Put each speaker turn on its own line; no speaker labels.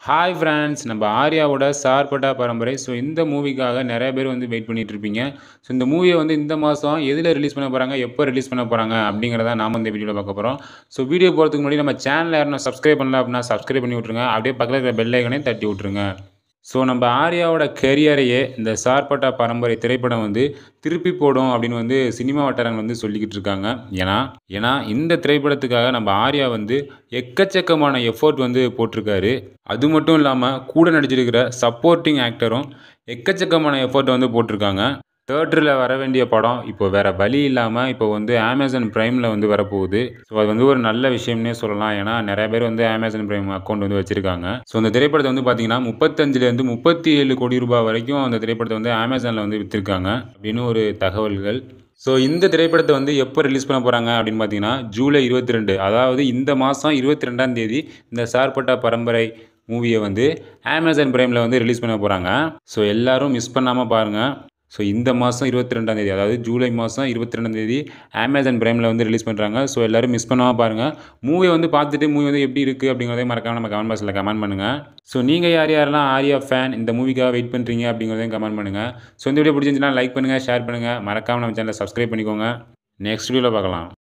hi friends நம்ம ஆர்யாவோட சார்பட்டா பரம்பரை so இந்த மூவிக்காக நிறைய பேர் வந்து வெயிட் பண்ணிட்டு இருப்பீங்க ஸோ இந்த மூவியை வந்து இந்த மாதம் எதில் ரிலீஸ் பண்ண போகிறாங்க எப்போ ரிலீஸ் பண்ண போகிறாங்க அப்படிங்கிறத நாம இந்த வீடியோவில் பார்க்க போகிறோம் ஸோ வீடியோ போகிறதுக்கு முன்னாடி நம்ம சேனலில் யாரும் சப்ஸ்கிரைப் பண்ணல அப்படின்னா சப்ஸ்கிரைப் பண்ணி விட்ருங்க அப்படியே பக்கத்தில் இருக்கிற பெல் ஐக்கனையும் தட்டி விட்ருங்க ஸோ நம்ம ஆர்யாவோட கெரியரையே இந்த சார்பட்டா பரம்பரை திரைப்படம் வந்து திருப்பி போடும் அப்படின்னு வந்து சினிமா வட்டாரங்கள் வந்து சொல்லிக்கிட்டு இருக்காங்க ஏன்னா ஏன்னா இந்த திரைப்படத்துக்காக நம்ம ஆர்யா வந்து எக்கச்சக்கமான எஃபோர்ட் வந்து போட்டிருக்காரு அது மட்டும் இல்லாமல் கூட நடிச்சிருக்கிற சப்போர்ட்டிங் ஆக்டரும் எக்கச்சக்கமான எஃபோர்ட் வந்து போட்டிருக்காங்க தேட்டரில் வர வேண்டிய படம் இப்போ வேறு வழி இல்லாமல் இப்போ வந்து அமேசான் ப்ரைமில் வந்து வரப்போகுது ஸோ அது வந்து ஒரு நல்ல விஷயம்னே சொல்லலாம் ஏன்னா நிறைய பேர் வந்து அமேசான் ப்ரைம் அக்கௌண்ட் வந்து வச்சுருக்காங்க ஸோ அந்த திரைப்படத்தை வந்து பார்த்தீங்கன்னா முப்பத்தஞ்சுலேருந்து முப்பத்தி ஏழு கோடி ரூபாய் வரைக்கும் அந்த திரைப்படத்தை வந்து அமேசானில் வந்து விற்றுருக்காங்க அப்படின்னு ஒரு தகவல்கள் ஸோ இந்த திரைப்படத்தை வந்து எப்போ ரிலீஸ் பண்ண போகிறாங்க அப்படின்னு பார்த்தீங்கன்னா ஜூலை இருபத்தி ரெண்டு அதாவது இந்த மாதம் இருபத்தி ரெண்டாம் தேதி இந்த சார்பட்டா பரம்பரை மூவியை வந்து அமேசான் ப்ரைமில் வந்து ரிலீஸ் பண்ண போகிறாங்க ஸோ எல்லோரும் மிஸ் பண்ணாமல் பாருங்கள் ஸோ இந்த மாதம் இருபத்தி ரெண்டாம் தேதி அதாவது ஜூலை மாதம் இருபத்தி ரெண்டாம் தேதி அமேசான் ப்ரைமில் வந்து ரிலீஸ் பண்ணுறாங்க ஸோ எல்லோரும் மிஸ் பண்ணாமல் பாருங்கள் மூவி வந்து பார்த்துட்டு மூவி வந்து எப்படி இருக்குது அப்படிங்கிறதையும் மறக்காம நம்ம கமெண்ட் பாக்ஸில் கமெண்ட் பண்ணுங்கள் ஸோ நீங்கள் யார் யாரெல்லாம் ஆர்யா ஃபேன் இந்த மூவிக்காக வெயிட் பண்ணுறீங்க அப்படிங்கிறதையும் கமெண்ட் பண்ணுங்கள் ஸோ இந்த வீடியோ பிடிச்சிருந்துச்சுன்னா லைக் பண்ணுங்கள் ஷேர் பண்ணுங்கள் மறக்காமல் நம்ம சேனலை சப்ஸ்கிரைப் பண்ணிக்கோங்க நெக்ஸ்ட் வீடியோவில் பார்க்கலாம்